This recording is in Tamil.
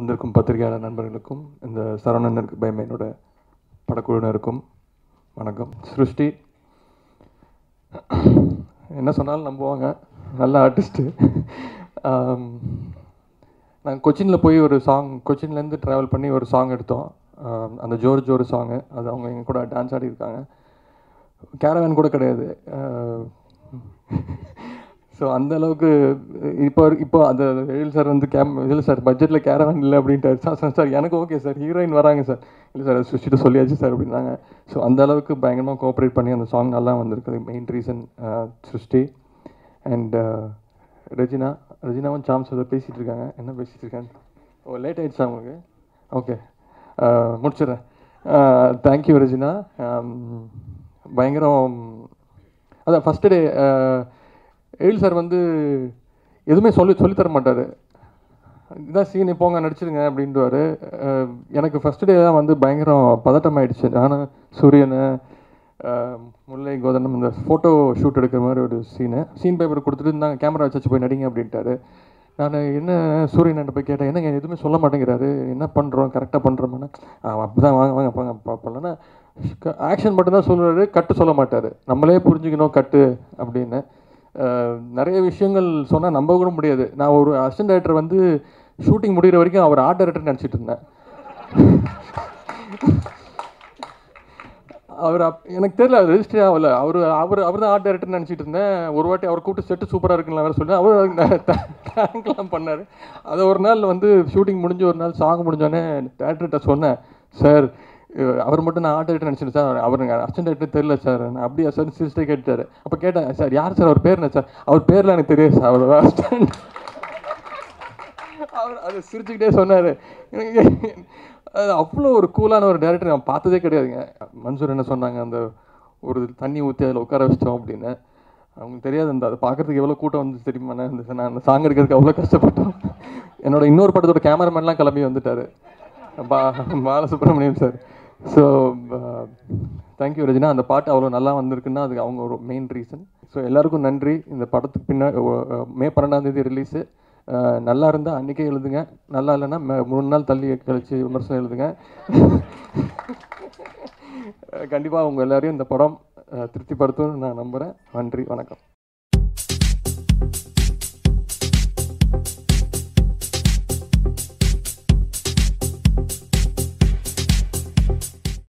வந்திருக்கும் பத்திரிகையாளர் நண்பர்களுக்கும் இந்த சரவணனுக்கு பயம் என்னோட படக்குழுவினருக்கும் வணக்கம் சிருஷ்டி என்ன சொன்னாலும் நம்புவாங்க நல்ல ஆர்டிஸ்ட்டு நாங்கள் கொச்சினில் போய் ஒரு சாங் கொச்சின்லேருந்து ட்ராவல் பண்ணி ஒரு சாங் எடுத்தோம் ஆம், அந்த ஜோர் ஜோர் சாங்கு அது அவங்க எங்கள் கூட டான்ஸ் ஆடி இருக்காங்க கேரவேன் கூட கிடையாது ஸோ அந்த அளவுக்கு இப்போ இப்போ அந்த எழில் சார் வந்து கேம் இல்லை சார் பட்ஜெட்டில் கேரவன் இல்லை அப்படின்ட்டாரு சார் சார் சார் எனக்கு ஓகே சார் ஹீரோயின் வராங்க சார் இல்லை சார் சுவிச்சிட்டு சொல்லியாச்சு சார் அப்படின்னாங்க ஸோ அந்த அளவுக்கு பயங்கரமாக கோஆப்ரேட் பண்ணி அந்த சாங் நல்லா வந்திருக்குது main reason Srishti and Regina ரெஜினாவும் சாம்ஸ் ஏதோ பேசிகிட்டு இருக்காங்க என்ன பேசிகிட்டு இருக்காங்க ஓ லேட் ஆயிடுச்சா உங்களுக்கு ஓகே முடிச்சிடுறேன் தேங்க்யூ ரெஜினா பயங்கரம் அதான் ஃபஸ்ட்டு டே எழில் சார் வந்து எதுவுமே சொல்லி சொல்லித் தர மாட்டார் இதான் சீனு போங்க நடிச்சிருங்க அப்படின்ட்டுவாரு அஹ் எனக்கு ஃபஸ்ட் டே தான் வந்து பயங்கரம் பதட்டம் ஆயிடுச்சு ஆனால் சூரியனை அஹ் முல்லை கோதனம் இந்த ஃபோட்டோ ஷூட் எடுக்கிற மாதிரி ஒரு சீனு சீன் பேப்பர் கொடுத்துட்டு இருந்தாங்க கேமரா வச்சு போய் நடிங்க அப்படின்ட்டாரு நான் என்ன சூரியன் போய் கேட்டேன் என்னங்க எதுவுமே சொல்ல மாட்டேங்கிறாரு என்ன பண்ணுறோம் கரெக்டாக பண்ணுறோம்னா அப்படி தான் வாங்க வாங்க வாங்க பார்ப்பலன்னா ஆக்ஷன் மட்டும்தான் சொல்லுவாரு கட்டு சொல்ல மாட்டார் நம்மளே புரிஞ்சுக்கணும் கட்டு அப்படின்னு அஹ் நிறைய விஷயங்கள் சொன்னால் நம்ப கூட முடியாது நான் ஒரு அசிஸ்டன்ட் டைரக்டர் வந்து ஷூட்டிங் முடிகிற வரைக்கும் அவர் ஆர்ட் டைரக்டர் நினச்சிட்டு இருந்தேன் அவர் அப் எனக்கு தெரியல அது ரெஜிஸ்டர் ஆகல அவர் அவர் அவர் தான் ஆர்ட் டைரக்டர் நினச்சிட்டு இருந்தேன் ஒரு வாட்டி அவர் கூப்பிட்டு செட்டு சூப்பராக இருக்குன்னு வேறு சொல்லி அவர் தேங்க்லாம் பண்ணார் அது ஒரு நாள் வந்து ஷூட்டிங் முடிஞ்சு ஒரு நாள் சாங் முடிஞ்சோடனே டேரக்டர்கிட்ட சொன்னேன் சார் அவர் மட்டும் நான் ஆர்ட் டைரக்டர் நினச்சிட்டு சார் அவர் அசிஸ்டன்ட் டைரக்டர் தெரியல சார் நான் அப்படியா சார் சிஸ்டர் கேட்டார் அப்போ கேட்டேன் சார் யார் சார் அவர் பேர் என்ன சார் அவர் பேர்லாம் எனக்கு தெரியாது சார் அவர் அசிஸ்டன்ட் அவர் அதை சிரிச்சுக்கிட்டே சொன்னார் எனக்கு அது அவ்வளோ ஒரு கூலான ஒரு டேரக்டர் நான் பார்த்ததே கிடையாதுங்க மன்சூர் என்ன சொன்னாங்க அந்த ஒரு தண்ணி ஊற்றி அதில் உட்கார வச்சிட்டோம் அப்படின்னு அவங்களுக்கு தெரியாது அந்த அதை பார்க்கறதுக்கு எவ்வளோ கூட்டம் வந்து தெரியுமா நான் இந்த நான் அந்த சாங் எடுக்கிறதுக்கு அவ்வளோ கஷ்டப்பட்டோம் என்னோட இன்னொரு படத்தோட கேமராமேன்லாம் கிளம்பி வந்துட்டார் பா Balasubramaniam sir so thank you Regina அந்த பாட்டு அவ்வளோ நல்லா வந்திருக்குன்னா அதுக்கு அவங்க ஒரு மெயின் ரீசன் ஸோ எல்லாருக்கும் நன்றி இந்த படத்துக்கு பின்னா மே பன்னெண்டாம் தேதி ரிலீஸு நல்லா இருந்தால் அன்றைக்கே எழுதுங்க நல்லா இல்லைன்னா மே- மூணு நாள் தள்ளி கழிச்சு விமர்சனம் எழுதுங்க கண்டிப்பாக உங்கள் எல்லாரையும் இந்த படம் அஹ், திருப்திப்படுத்தும்னு நான் நம்புகிறேன் நன்றி வணக்கம்